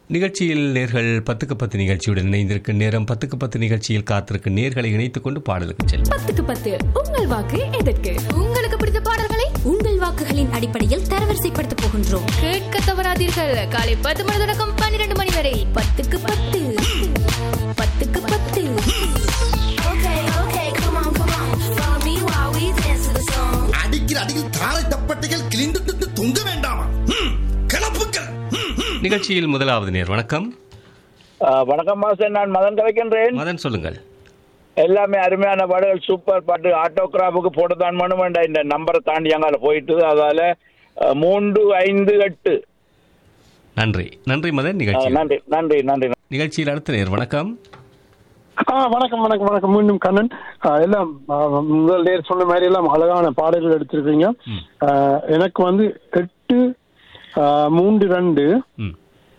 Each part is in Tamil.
நிகழ்ச்சியில் நேர்கள் பத்துக்கு பத்து நிகழ்ச்சியுடன் இணைந்திருக்கும் நேரம் பத்துக்கு பத்து நிகழ்ச்சியில் காத்திருக்கும் நேர்களை இணைத்துக் கொண்டு பாடலுக்கு செல்லும் பத்துக்கு பத்து உங்கள் வாக்கு எதற்கு உங்களுக்கு பிடித்த பாடல்களை உங்கள் வாக்குகளின் அடிப்படையில் தரவரிசைப்படுத்த போகின்றோம் கேட்க தவறாதீர்கள் காலை பத்து மணி தொடக்கம் பன்னிரண்டு மணி வரை பத்துக்கு பத்து பத்துக்கு பத்து Okay, okay, come on, come on. Follow me while we dance to the song. அடிக்கிற அடியில் தாரை தப்பட்டைகள் கிழிந்து திட்டு தொங்க வேண்டாமா ம், கிளப்புக்கள் ம், ம். நிகழ்ச்சியில் முதலாவது நேர் வணக்கம் ஆ, வணக்கம் மாஸ்டர் நான் மதன் கலைக்கின்றேன் மதன் சொல்லுங்கள் எல்லாமே அருமையான பாடல்கள் சூப்பர் பாட்டு ஆட்டோகிராஃபுக்கு போட்டுதான் பண்ண வேண்டாம் இந்த நம்பரை தாண்டி அங்கால போயிட்டு அதால ஆ, மூன்று ஐந்து எட்டு நன்றி நன்றி மதன் ஆ, நிகழ்ச்சி நன்றி நன்றி நன்றி நிகழ்ச்சியில் அடுத்த நேர் வணக்கம் ஆ வணக்கம் வணக்கம் வணக்கம் மீண்டும் கண்ணன் ஆ, எல்லாம் ஆ, முதல் நேர் சொன்ன மாதிரி எல்லாம் அழகான பாடல்கள் எடுத்திருக்கீங்க ஆ, எனக்கு வந்து எட்டு ஆ, மூன்று ரெண்டு ம்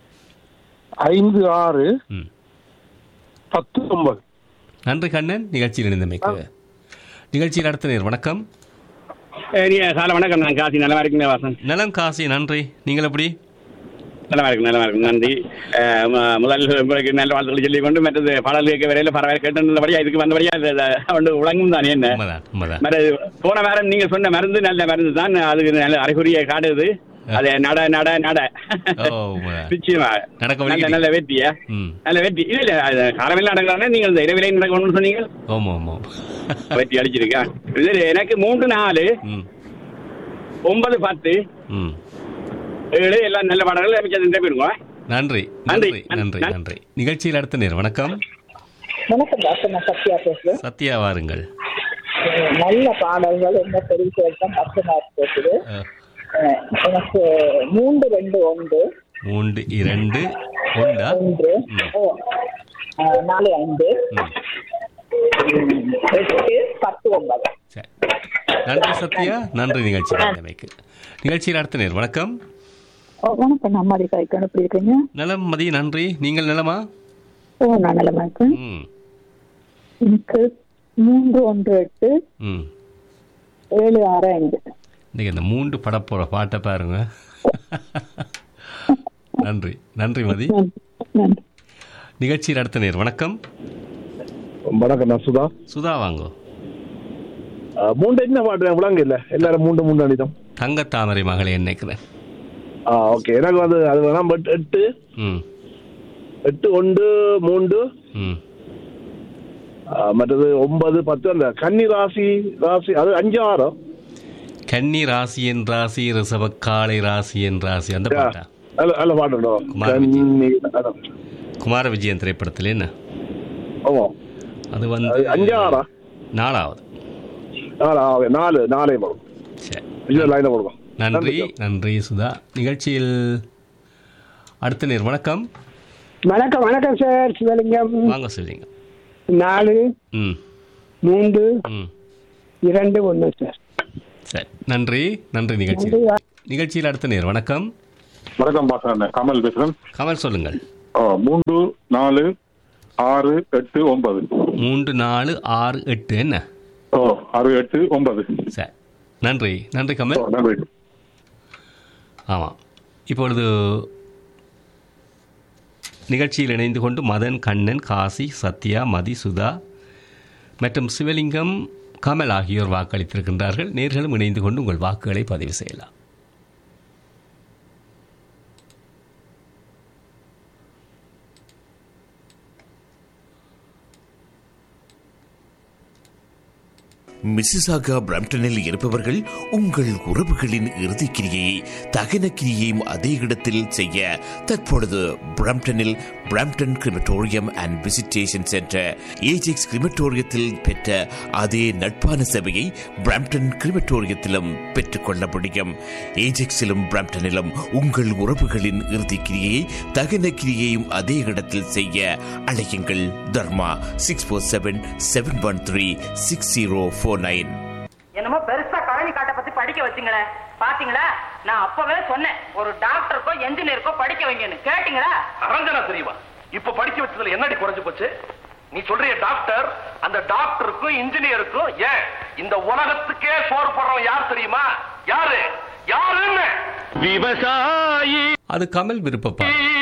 ஐந்து ஆறு ம் பத்து ஒன்பது நன்றி கண்ணன் நிகழ்ச்சியில் இணைந்தமைக்கு நிகழ்ச்சியில் அடுத்த நேர் வணக்கம் காலை வணக்கம் நான் காசி நல்லா இருக்கீங்க வாசன் நலம் காசி நன்றி நீங்கள் எப்படி நல்லா இருக்கும் நல்லா இருக்கும் நன்றி அஹ், ம- முதல் உங்களுக்கு நல்ல வாழ்த்துக்களை சொல்லிக் கொண்டு மற்றது பாடல் கேட்க வரையில பரவாயில்ல கேட்டபடியா இதுக்கு வந்தபடியா அது- அது ஒன்று விளங்கும் தானே என்ன உண்மைதான் உண்மைதான் மற்ற போன வாரம் நீங்க சொன்ன மருந்து நல்ல மருந்து தான் அதுக்கு நல்ல அறிகுறியை காட்டுது அது நட நட நட ஓ, உண்மைதான். நிச்சயமா நடக்க நல்ல வலிக்குது. நல்ல வெற்றியா ம் நல்ல வெற்றி இல்ல இல்ல அது காலமெல்லாம் நடக்கிறானே நீங்கள் இந்த இரவிலை நடக்கணும்னு சொன்னீங்க ஓம் ஓம் ஓம் வெற்றி அடிச்சிருக்கா இது எனக்கு மூன்று நாலு ம் ஒன்பது பத்து ம் ஏழு எல்லாம் நல்ல பாடங்கள் அமைச்சர் போயிருங்க நன்றி நன்றி. நன்றி நன்றி நன்றி நிகழ்ச்சியில் அடுத்த நேர் வணக்கம் வணக்கம் டாக்டர் நான் சத்யா பேசுறேன் சத்யா வாருங்கள் நல்ல பாடல்கள் என்ன பெரிய தான் பத்து மார்க் பேசுது அஹ், அஹ் எனக்கு மூன்று ரெண்டு ஒன்று மூன்று இரண்டு ஒன்றா ஒன்று ஓ, அஹ் நாலு ஐந்து ம் ம், எட்டு பத்து ஒன்பது சரி நன்றி சத்யா நன்றி நிகழ்ச்சி அமைக்கு நிகழ்ச்சியில் அடுத்த நேர் வணக்கம் ஓ, வணக்கம் நான் மாதிரி காய்க்கணும் எப்படி இருக்கீங்க நலம் மதி நன்றி நீங்கள் நலமா ஓ நான் நல்லமா இருக்கேன் ம் எனக்கு மூன்று ஒன்று எட்டு ம் ஏழு ஆறு ஐந்து இன்னைக்கு இந்த மூன்று படப்போற பாட்டை பாருங்க நன்றி நன்றி மதி நன்றி நன்றி நிகழ்ச்சியில் அடுத்த நேர் வணக்கம் வணக்கம் நான் சுதா சுதா வாங்கோ ஆ, மூன்று என்ன பாடுறேன் விளங்க இல்ல எல்லாரும் மூன்று மூன்று அணிதம் தங்க தாமரை மகளை என்னைக்கிறேன் ஆ ஓகே எனக்கு வந்து அது வேணாம் பட் எட்டு ம் எட்டு ஒன்று மூன்று ம் ஆ, மற்றது ஒன்பது பத்து அந்த கன்னி ராசி ராசி அது அஞ்சு ஆறு கன்னி ராசி என் ராசி ரிசவ காளை ராசி என் ராசி அந்த பாட்டா நல்ல நல்ல பாடணும் குமார் கன்னி அதான். குமார விஜயன் திரைப்படத்தில் என்ன ஆமா அது வந்து அது அஞ்சு ஆறா நாலாவது நாலு ஆ, நாலு நாலே வரும் சரி விஜய் லைனை கொடுக்கும் நன்றி நன்றி சுதா நிகழ்ச்சியில் அடுத்த நேர் வணக்கம் வணக்கம் வணக்கம் சார் சிவலிங்கம் வாங்க சொல்றீங்க நாலு ம் மூன்று ம் இரண்டு ஒன்று சார் சரி நன்றி நன்றி நிகழ்ச்சி நிகழ்ச்சியில் அடுத்த நேர் வணக்கம் வணக்கம் பாசன் கமல் பேசுறேன் கமல் சொல்லுங்கள் ஆ, மூன்று நாலு ஆறு எட்டு ஒன்பது மூன்று நாலு ஆறு எட்டு என்ன ஓ ஆறு எட்டு ஒன்பது சரி நன்றி நன்றி கமல் ஓ, நன்றி ஆமாம் இப்பொழுது நிகழ்ச்சியில் இணைந்து கொண்டு மதன் கண்ணன் காசி சத்யா மதி சுதா மற்றும் சிவலிங்கம் கமல் ஆகியோர் வாக்களித்திருக்கின்றார்கள் நேர்களும் இணைந்து கொண்டு உங்கள் வாக்குகளை பதிவு செய்யலாம் மிசிசாகா பிரம்டனில் இருப்பவர்கள் உங்கள் உறவுகளின் இறுதிக்கிரியை தகன கிரியையும் அதே இடத்தில் செய்ய தற்பொழுது பிரம்டனில் Brampton crematorium and visitation centre Ajax கிரிமட்டோரியத்தில் பெற்ற அதே நட்பான சேவையை பிரம்டன் கிரிமட்டோரியத்திலும் பெற்றுக்கொள்ள முடியும் ஏஜெக்ஸிலும் பிரம்டனிலும் உங்கள் உறவுகளின் இறுதிக்கிரியை தகன கிரியையும் அதே இடத்தில் செய்ய அழையுங்கள் Dharma six four seven seven one three six zero four nine என்னமோ பெருசா கழனி காட்டை பத்தி படிக்க வச்சுங்களே பாத்தீங்களா நான் அப்பவே சொன்னேன் ஒரு டாக்டருக்கோ என்ஜினியருக்கோ படிக்க வைங்கன்னு கேட்டீங்களா அரஞ்சனா தெரியுமா இப்ப படிக்க வச்சதுல என்னடி குறைஞ்சு போச்சு நீ சொல்றிய டாக்டர் அந்த டாக்டருக்கும் இன்ஜினியருக்கும் ஏன் இந்த உலகத்துக்கே சோறு போடுறவன் யார் தெரியுமா யாரு யாருன்னு விவசாயி அது கமல் விருப்பப்பா